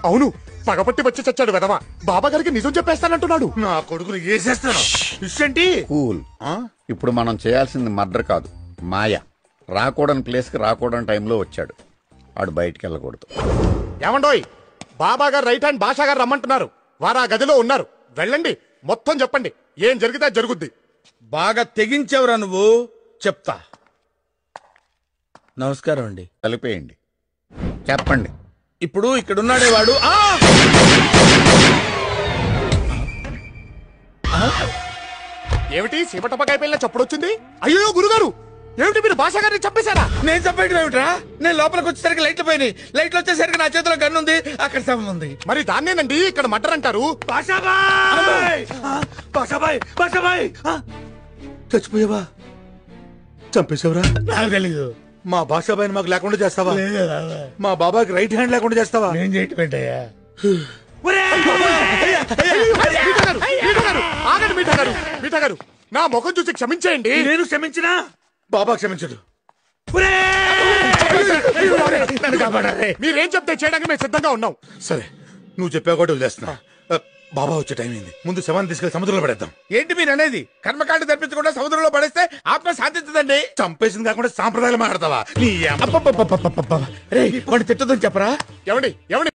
అవును పగపట్టి వచ్చి చచ్చాడు వెదవా బాబా గారికి నిజం చెప్పేస్తానంటున్నాడు నా కొడుకుని వేసేస్తాను ఇష్టంటి కూల్ ఇప్పుడు మనం చేయాల్సింది మర్డర్ కాదు మాయ రాకూడని ప్లేస్కి రాకూడని టైంలో వచ్చాడు ఆడు బయటికి వెళ్ళకూడదు ఏమండోయ్ బాబా గారు రైట్ హ్యాండ్ భాషా గారు రమ్మంటున్నారు వారు ఆ గదిలో ఉన్నారు వెళ్ళండి మొత్తం చెప్పండి ఏం జరిగితే అది జరుగుద్ది బాగా తెగించావురా నువ్వు చెప్తా నమస్కారం అండి కలిపేయండి చెప్పండి ఇప్పుడు ఇక్కడున్నాడే వాడు ఆ! ఏమిటి సీమటపకాయ పిల్ల చప్పుడు వచ్చింది అయ్యో గురుగారు ఏమిటి మీరు భాషా గారిని చంపేశారా నేను చెప్పేయడం ఏమిట్రా నేను లోపలికి వచ్చేసరికి లైట్లు పోయినాయి లైట్లు వచ్చేసరికి నా చేతిలో గన్ను ఉంది అక్కడ శవం ఉంది మరి దాన్నేనండి ఇక్కడ మర్డర్ అంటారు బాషాబాయ్ బాషాబాయ్ బాషాబాయ్ చచ్చిపోయావా చంపేశావురా నాకు తెలీదు మా బాషాబాయిని మాకు లేకుండా చేస్తావా మా బాబాకి రైట్ హ్యాండ్ లేకుండా చేస్తావా నేను చేయటం ఏంటయ్యా మీఠా గారు, మీఠా గారు, ఆగండి మీఠా గారు మీఠా గారు నా ముఖం చూసి క్షమించేయండి నేను క్షమించినా బాబా క్షమించడు నన్ను కాపాడాలి మీరేం చెప్తే చేయడానికి మేము సిద్ధంగా ఉన్నాం సరే నువ్వు చెప్పావు కూడా వదిలేస్తున్నా ఆ, బాబా వచ్చే టైం అయింది ముందు శవాన్ని తీసుకెళ్లి సముద్రంలో పడేద్దాం ఏంటి మీరు అనేది కర్మకాండ తెప్పించకుండా సముద్రంలో పడేస్తే ఆత్మ శాంతించదండి చంపేసింది కాకుండా సాంప్రదాయాలు మాట్లాడతావా నీ అమ్మ. అబ్బబ్బబ్బబ్బబ్బబ్బ. రేయ్ వాడిని తిట్టదని చెప్పరా ఏమండి ఏమండి